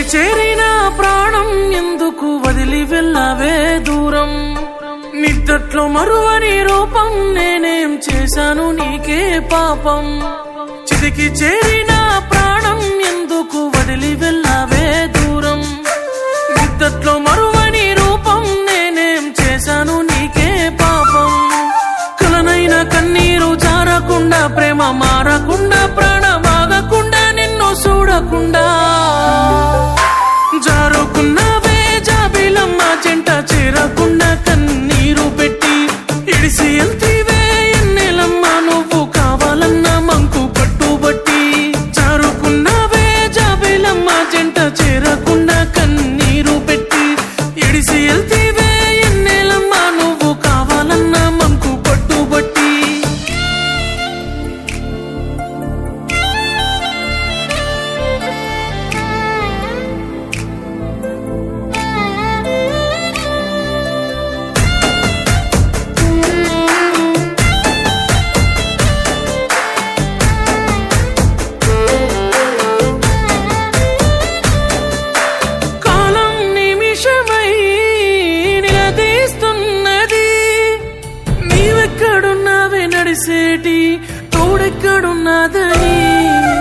చేరిన ప్రాణం ఎందుకు వదిలి వెళ్ళవే దూరం నిద్దట్లో మరువని రూపం నేనేం చేశాను నీకే పాపం చితికి చేరిన ప్రాణం ఎందుకు వదిలి వెళ్ళవే దూరం నిద్దట్లో మరువని రూపం నేనేం చేశాను నీకే పాపం కలనైన కన్నీరు జారకుండా ప్రేమ మారకుండా ప్రాణమాగకుండా నిన్ను చూడకుండా జారుకున్నవే జాబిలమ్మ చెంట చేరకుండా కన్నీరు పెట్టి ఇడిసి ఎల్తీవే ఎన్నెలమ్మ నువ్వు కావాలన్న మంకు పట్టుబట్టి జారుకున్నవే జాబిలమ్మ చెంట చేరకుండా కన్నీరు పెట్టి ఇడిసి ఎల్తీవే ఎన్నెలమ్మ నువ్వు కావాలన్న మంకు పట్టుబట్టి కాలం నిమిషమై నిలదీస్తున్నది నీవెక్కడున్నావే నడిసేటి తోడెక్కడున్నదని